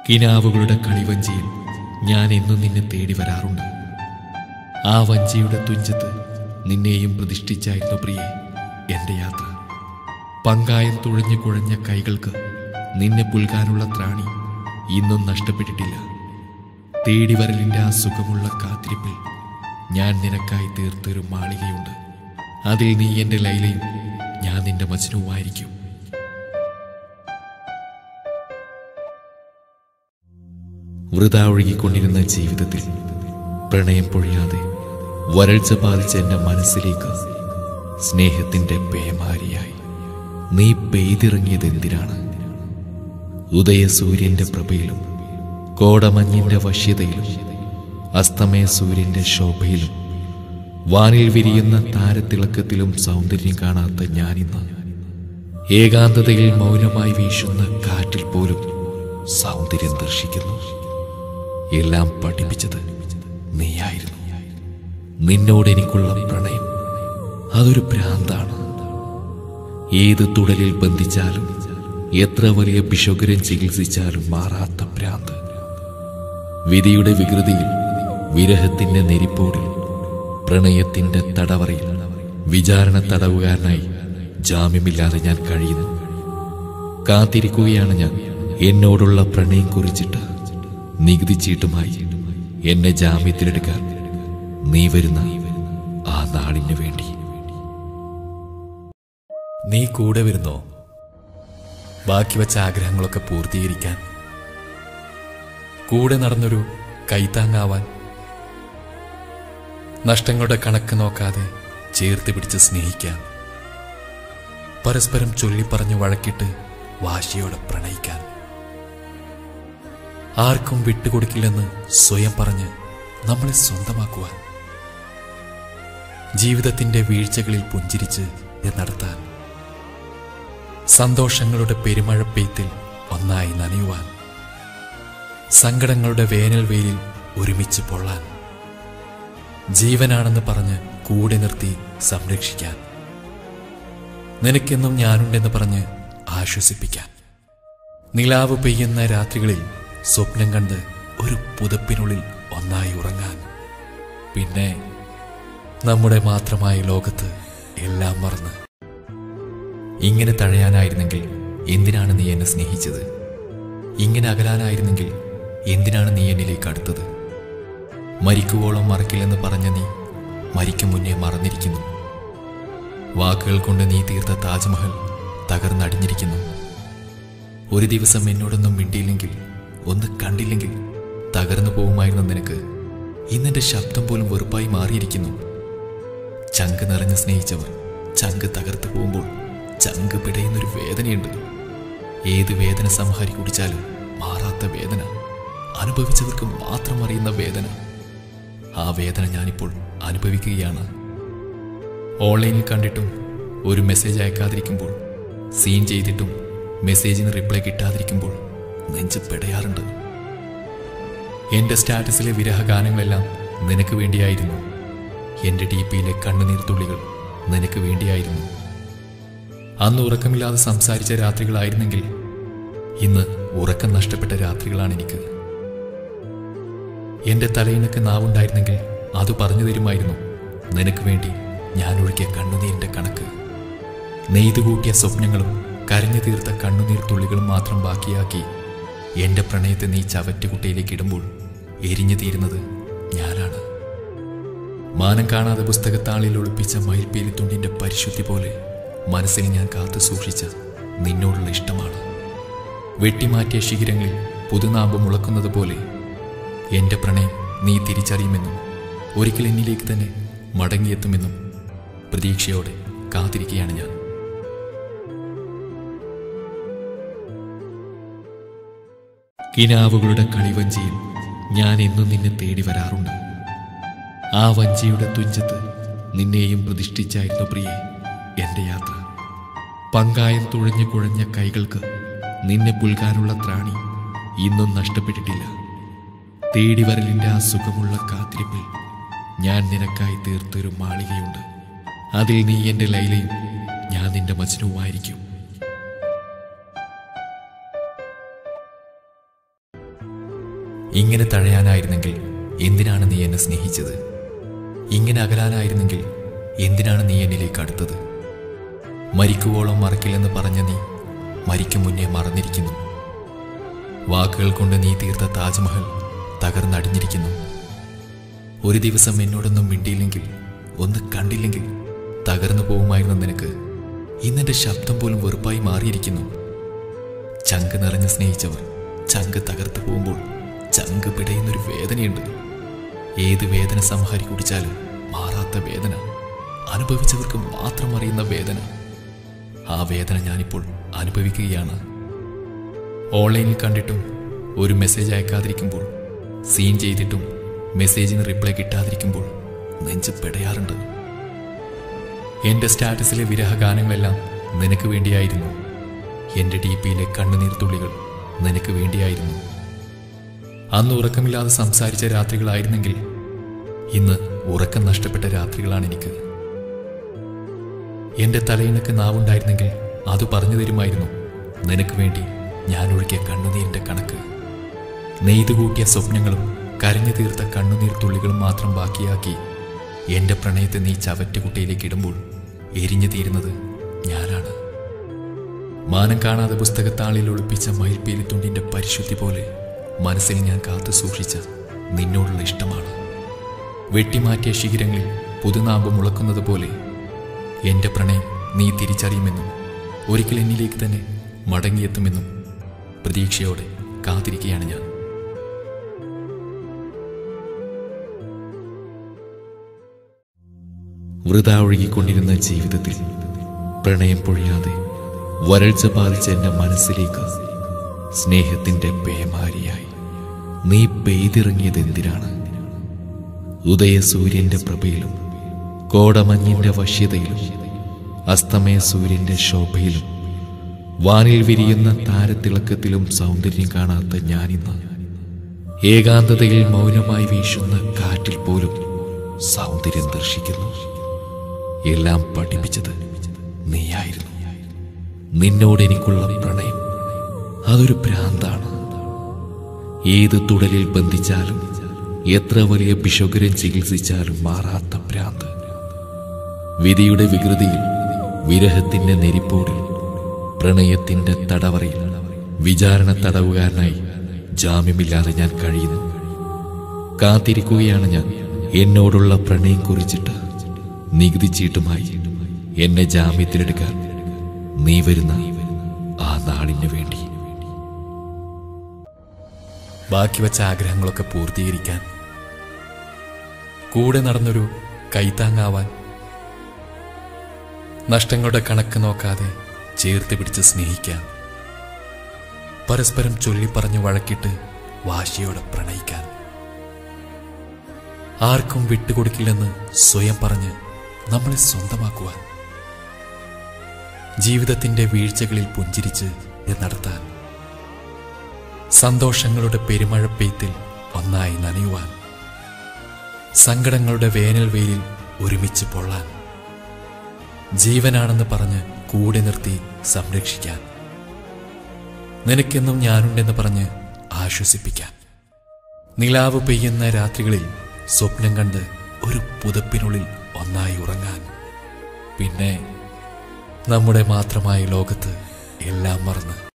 കിനാവുകളുടെ കളിവഞ്ചിയിൽ ഞാൻ എന്നും നിന്നെ തേടി വരാറുണ്ട് ആ വഞ്ചിയുടെ തുഞ്ചത്ത് നിന്നെയും പ്രതിഷ്ഠിച്ചായിരുന്നു പ്രിയെ എൻ്റെ യാത്ര പങ്കായം തുഴഞ്ഞു കുഴഞ്ഞ കൈകൾക്ക് നിന്നെ പുൽകാനുള്ള ത്രാണി ഇന്നും നഷ്ടപ്പെട്ടിട്ടില്ല തേടി വരലിൻ്റെ ആ സുഖമുള്ള കാത്തിരിപ്പിൽ ഞാൻ നിനക്കായി തീർത്തൊരു മാളികയുണ്ട് അതിൽ നീ എൻ്റെ ലൈലയും ഞാൻ നിന്റെ മജ്നുവുമായിരിക്കും വൃത ഒഴുകിക്കൊണ്ടിരുന്ന ജീവിതത്തിൽ പ്രണയം പൊഴിയാതെ വരൾച്ച ബാധിച്ച എൻ്റെ മനസ്സിലേക്ക് സ്നേഹത്തിൻ്റെ പേമാരിയായി നീ പെയ്തിറങ്ങിയത് എന്തിനാണ് ഉദയസൂര്യന്റെ പ്രഭയിലും കോടമഞ്ഞിന്റെ വശ്യതയിലും അസ്തമയ സൂര്യന്റെ ശോഭയിലും വാനിൽ വിരിയുന്ന താരത്തിളക്കത്തിലും സൗന്ദര്യം കാണാത്ത ഞാനിന്ന് ഏകാന്തതയിൽ മൗനമായി വീശുന്ന കാറ്റിൽ പോലും സൗന്ദര്യം ദർശിക്കുന്നു എല്ലാം പഠിപ്പിച്ചത് നീയായിരുന്നു നിന്നോട് എനിക്കുള്ള പ്രണയം അതൊരു ഭ്രാന്താണ് ഏത് തുടലിൽ ബന്ധിച്ചാലും എത്ര വലിയ ബിഷോകരം ചികിത്സിച്ചാലും മാറാത്ത ഭ്രാന്ത് വിധിയുടെ വികൃതിയിൽ വിരഹത്തിന്റെ നെരിപ്പോടിൽ പ്രണയത്തിന്റെ തടവറയിൽ വിചാരണ തടവുകാരനായി ജാമ്യമില്ലാതെ ഞാൻ കഴിയുന്നു കാത്തിരിക്കുകയാണ് ഞാൻ എന്നോടുള്ള പ്രണയം കുറിച്ചിട്ട് നികുതി ചീട്ടുമായി എന്നെ ജാമ്യത്തിലെടുക്കാൻ നീ വരുന്ന ആ നാളിന് വേണ്ടി നീ കൂടെ വരുന്നോ ബാക്കി വച്ച ആഗ്രഹങ്ങളൊക്കെ പൂർത്തീകരിക്കാൻ കൂടെ നടന്നൊരു കൈത്താങ്ങാവാൻ നഷ്ടങ്ങളുടെ കണക്ക് നോക്കാതെ ചേർത്ത് പിടിച്ച് സ്നേഹിക്കാൻ പരസ്പരം ചൊല്ലിപ്പറഞ്ഞ് വഴക്കിട്ട് വാശിയോടെ പ്രണയിക്കാൻ ആർക്കും വിട്ടുകൊടുക്കില്ലെന്ന് സ്വയം പറഞ്ഞ് നമ്മളെ സ്വന്തമാക്കുവാൻ ജീവിതത്തിന്റെ വീഴ്ചകളിൽ പുഞ്ചിരിച്ച് നടത്താൻ സന്തോഷങ്ങളുടെ പെരുമഴ പെയ്ത്തിൽ ഒന്നായി നനയുവാൻ സങ്കടങ്ങളുടെ വേനൽ വെയിലിൽ ഒരുമിച്ച് പൊള്ളാൻ ജീവനാണെന്ന് പറഞ്ഞ് കൂടെ നിർത്തി സംരക്ഷിക്കാൻ നിനക്കെന്നും ഞാനുണ്ടെന്ന് പറഞ്ഞ് ആശ്വസിപ്പിക്കാൻ നിലാവ് പെയ്യുന്ന രാത്രികളിൽ സ്വപ്നം കണ്ട് ഒരു പുതപ്പിനുള്ളിൽ ഒന്നായി ഉറങ്ങാൻ പിന്നെ നമ്മുടെ മാത്രമായ ലോകത്ത് എല്ലാം മറന്ന് ഇങ്ങനെ തഴയാനായിരുന്നെങ്കിൽ എന്തിനാണ് നീ എന്നെ സ്നേഹിച്ചത് ഇങ്ങനെ അകലാനായിരുന്നെങ്കിൽ എന്തിനാണ് നീ എന്നിലേക്ക് അടുത്തത് മരിക്കുവോളം മറക്കില്ലെന്ന് പറഞ്ഞ നീ മരിക്കും മുന്നേ മറന്നിരിക്കുന്നു വാക്കുകൾ കൊണ്ട് നീ തീർത്ത താജ്മഹൽ തകർന്നടിഞ്ഞിരിക്കുന്നു ഒരു ദിവസം എന്നോടൊന്നും മിണ്ടിയില്ലെങ്കിൽ ഒന്ന് കണ്ടില്ലെങ്കിൽ തകർന്നു പോകുമായിരുന്ന നിനക്ക് ഇന്നെന്റെ ശബ്ദം പോലും വെറുപ്പായി മാറിയിരിക്കുന്നു ചങ്ക് നിറഞ്ഞ് സ്നേഹിച്ചവർ ചങ്ക് തകർത്തു പോകുമ്പോൾ ചങ്ക് പിടയുന്നൊരു വേദനയുണ്ട് ഏത് വേദന സംഹാരി കുടിച്ചാലും മാറാത്ത വേദന അനുഭവിച്ചവർക്ക് മാത്രം അറിയുന്ന വേദന ആ വേദന ഞാനിപ്പോൾ അനുഭവിക്കുകയാണ് ഓൺലൈനിൽ കണ്ടിട്ടും ഒരു മെസ്സേജ് അയക്കാതിരിക്കുമ്പോൾ സീൻ ചെയ്തിട്ടും മെസ്സേജിന് റിപ്ലൈ കിട്ടാതിരിക്കുമ്പോൾ നെഞ്ച് പെടയാറുണ്ട് എൻ്റെ സ്റ്റാറ്റസിലെ വിരഹഗാനങ്ങളെല്ലാം നിനക്ക് വേണ്ടിയായിരുന്നു എൻ്റെ ഡി പിയിലെ കണ്ണുനീർ തുള്ളികൾ നിനക്ക് വേണ്ടിയായിരുന്നു അന്ന് ഉറക്കമില്ലാതെ സംസാരിച്ച രാത്രികളായിരുന്നെങ്കിൽ ഇന്ന് ഉറക്കം നഷ്ടപ്പെട്ട രാത്രികളാണ് എനിക്ക് എന്റെ തലയിണക്ക് നാവുണ്ടായിരുന്നെങ്കിൽ അത് പറഞ്ഞു തരുമായിരുന്നു നിനക്ക് വേണ്ടി ഞാൻ ഒഴുക്കിയ കണ്ണുനീരിന്റെ കണക്ക് നെയ്തു കൂട്ടിയ സ്വപ്നങ്ങളും കരഞ്ഞു തീർത്ത കണ്ണുനീർ തുള്ളികളും മാത്രം ബാക്കിയാക്കി എന്റെ പ്രണയത്തെ നീ ചവറ്റുകുട്ടയിലേക്ക് ഇടുമ്പോൾ എരിഞ്ഞു തീരുന്നത് ഞാനാണ് മാനം കാണാതെ പുസ്തകത്താളിൽ ഒളിപ്പിച്ച മയിൽപ്പീലിത്തുണ്ടിന്റെ പരിശുദ്ധി പോലെ മനസ്സിൽ ഞാൻ കാത്തു സൂക്ഷിച്ച നിന്നോടുള്ള ഇഷ്ടമാണ് വെട്ടിമാറ്റിയ ശിഖിരങ്ങളിൽ പുതുനാമ്പ് മുളക്കുന്നത് പോലെ എന്റെ പ്രണയം നീ തിരിച്ചറിയുമെന്നും ഒരിക്കൽ എന്നിലേക്ക് തന്നെ മടങ്ങിയെത്തുമെന്നും പ്രതീക്ഷയോടെ കാത്തിരിക്കുകയാണ് ഞാൻ കിനാവുകളുടെ കളിവഞ്ചിയിൽ ഞാൻ എന്നും നിന്നെ തേടി വരാറുണ്ട് ആ വഞ്ചിയുടെ തുഞ്ചത്ത് നിന്നെയും പ്രതിഷ്ഠിച്ചായിരുന്നു പ്രിയെ എൻ്റെ യാത്ര പങ്കായം തുഴഞ്ഞു കുഴഞ്ഞ കൈകൾക്ക് നിന്നെ പുൽകാനുള്ള ത്രാണി ഇന്നും നഷ്ടപ്പെട്ടിട്ടില്ല തേടി വരലിൻ്റെ ആ സുഖമുള്ള കാത്തിരിപ്പിൽ ഞാൻ നിനക്കായി തീർത്തൊരു മാളികയുണ്ട് അതിൽ നീ എൻ്റെ ലൈലയും ഞാൻ നിന്റെ മജ്നുവുമായിരിക്കും ഇങ്ങനെ തഴയാനായിരുന്നെങ്കിൽ എന്തിനാണ് നീ എന്നെ സ്നേഹിച്ചത് ഇങ്ങനെ അകലാനായിരുന്നെങ്കിൽ എന്തിനാണ് നീ എന്നിലേക്ക് അടുത്തത് മരിക്കുവോളം മറക്കില്ലെന്ന് പറഞ്ഞ നീ മരിക്കും മുന്നേ മറന്നിരിക്കുന്നു വാക്കുകൾ കൊണ്ട് നീ തീർത്ത താജ്മഹൽ തകർന്നടിഞ്ഞിരിക്കുന്നു ഒരു ദിവസം എന്നോടൊന്നും മിണ്ടിയില്ലെങ്കിൽ ഒന്ന് കണ്ടില്ലെങ്കിൽ തകർന്നു പോകുമായിരുന്ന നിനക്ക് ഇന്നെന്റെ ശബ്ദം പോലും വെറുപ്പായി മാറിയിരിക്കുന്നു ചങ്ക് നിറഞ്ഞ് സ്നേഹിച്ചവർ ചങ്ക് തകർന്നു പോകുമ്പോൾ ചങ്ക് പിടയുന്നൊരു വേദനയുണ്ട് ഏത് വേദന സംഹാരി കുടിച്ചാലും മാറാത്ത വേദന അനുഭവിച്ചവർക്ക് മാത്രം അറിയുന്ന വേദന ആ വേദന ഞാനിപ്പോൾ അനുഭവിക്കുകയാണ് ഓൺലൈനിൽ കണ്ടിട്ടും ഒരു മെസ്സേജ് അയക്കാതിരിക്കുമ്പോൾ സീൻ ചെയ്തിട്ടും മെസ്സേജിന് റിപ്ലൈ കിട്ടാതിരിക്കുമ്പോൾ നെഞ്ച് പെടയാറുണ്ട് എന്റെ സ്റ്റാറ്റസിലെ വിരഹഗാനങ്ങളെല്ലാം നിനക്ക് വേണ്ടിയായിരുന്നു എന്റെ ഡി പിയിലെ കണ്ണുനീർ തുള്ളികൾ നിനക്ക് വേണ്ടിയായിരുന്നു അന്ന് ഉറക്കമില്ലാതെ സംസാരിച്ച രാത്രികളായിരുന്നെങ്കിൽ ഇന്ന് ഉറക്കം നഷ്ടപ്പെട്ട രാത്രികളാണ് എനിക്ക് എന്റെ തലയിണക്ക് നാവുണ്ടായിരുന്നെങ്കിൽ അത് പറഞ്ഞു തരുമായിരുന്നു നിനക്ക് വേണ്ടി ഞാൻ ഒഴുകിയ കണ്ണുനീരിന്റെ കണക്ക് നെയ്തു കൂട്ടിയ സ്വപ്നങ്ങളും കരഞ്ഞു തീർത്ത കണ്ണുനീർ തുള്ളികളും മാത്രം ബാക്കിയാക്കി എന്റെ പ്രണയത്തെ നീ ചവറ്റുകുട്ടയിലേക്ക് ഇടുമ്പോൾ എരിഞ്ഞു തീരുന്നത് ഞാനാണ് മാനം കാണാതെ പുസ്തകത്താളിൽ ഒളിപ്പിച്ച മയിൽപ്പീലിത്തുണ്ടിന്റെ പരിശുദ്ധി പോലെ മനസ്സിൽ ഞാൻ കാത്തു സൂക്ഷിച്ച നിന്നോടുള്ള ഇഷ്ടമാണ് വെട്ടിമാറ്റിയ ശിഖിരങ്ങളിൽ പുതുനാമ്പ് മുളക്കുന്നത് പോലെ എന്റെ പ്രണയം നീ തിരിച്ചറിയുമെന്നും ഒരിക്കൽ എന്നിലേക്ക് തന്നെ മടങ്ങിയെത്തുമെന്നും പ്രതീക്ഷയോടെ കാത്തിരിക്കുകയാണ് ഞാൻ വൃത ഒഴുകിക്കൊണ്ടിരുന്ന ജീവിതത്തിൽ പ്രണയം പൊഴിയാതെ വരൾച്ച ബാധിച്ച എന്റെ മനസ്സിലേക്ക് സ്നേഹത്തിന്റെ പേമാരിയായി നീ പെയ്തിറങ്ങിയത് എന്തിനാണ് ഉദയസൂര്യന്റെ പ്രഭയിലും കോടമഞ്ഞിന്റെ വശ്യതയിലും അസ്തമയ സൂര്യന്റെ ശോഭയിലും വാനിൽ വിരിയുന്ന താരത്തിളക്കത്തിലും സൗന്ദര്യം കാണാത്ത ഞാനിന്ന് ഏകാന്തതയിൽ മൗനമായി വീശുന്ന കാറ്റിൽ പോലും സൗന്ദര്യം ദർശിക്കുന്നു എല്ലാം പഠിപ്പിച്ചത് നീയായിരുന്നു നിന്നോട് എനിക്കുള്ള പ്രണയം അതൊരു ഭ്രാന്താണ് ഏത് തുടലിൽ ബന്ധിച്ചാലും എത്ര വലിയ പിശകുരം ചികിത്സിച്ചാലും മാറാത്ത ഭ്രാന്ത് വിധിയുടെ വികൃതിയിൽ വിരഹത്തിന്റെ നെരിപ്പോടിൽ പ്രണയത്തിന്റെ തടവറയിൽ വിചാരണ തടവുകാരനായി ജാമ്യമില്ലാതെ ഞാൻ കഴിയുന്നു കാത്തിരിക്കുകയാണ് ഞാൻ എന്നോടുള്ള പ്രണയം കുറിച്ചിട്ട് നികുതി ചീട്ടുമായി എന്നെ ജാമ്യത്തിലെടുക്കാൻ നീ വരുന്ന ആ നാളിന് വേണ്ടി ബാക്കി വെച്ച ആഗ്രഹങ്ങളൊക്കെ പൂർത്തീകരിക്കാൻ കൂടെ നടന്നൊരു കൈത്താങ്ങാവാൻ നഷ്ടങ്ങളുടെ കണക്ക് നോക്കാതെ ചേർത്ത് പിടിച്ച് സ്നേഹിക്കാൻ പരസ്പരം ചൊല്ലിപ്പറഞ്ഞ് വഴക്കിട്ട് വാശിയോടെ പ്രണയിക്കാൻ ആർക്കും വിട്ടുകൊടുക്കില്ലെന്ന് സ്വയം പറഞ്ഞ് നമ്മളെ സ്വന്തമാക്കുവാൻ ജീവിതത്തിന്റെ വീഴ്ചകളിൽ പുഞ്ചിരിച്ച് നടത്താൻ സന്തോഷങ്ങളുടെ പെരുമഴ പെയ്ത്തിൽ ഒന്നായി നനയുവാൻ സങ്കടങ്ങളുടെ വേനൽ വെയിലിൽ ഒരുമിച്ച് പൊള്ളാൻ ജീവനാണെന്ന് പറഞ്ഞ് കൂടെ നിർത്തി സംരക്ഷിക്കാൻ നിനക്കെന്നും ഞാനുണ്ടെന്ന് പറഞ്ഞ് ആശ്വസിപ്പിക്കാൻ നിലാവ് പെയ്യുന്ന രാത്രികളിൽ സ്വപ്നം കണ്ട് ഒരു പുതപ്പിനുള്ളിൽ ഒന്നായി ഉറങ്ങാൻ പിന്നെ നമ്മുടെ മാത്രമായ ലോകത്ത് എല്ലാം മറന്ന്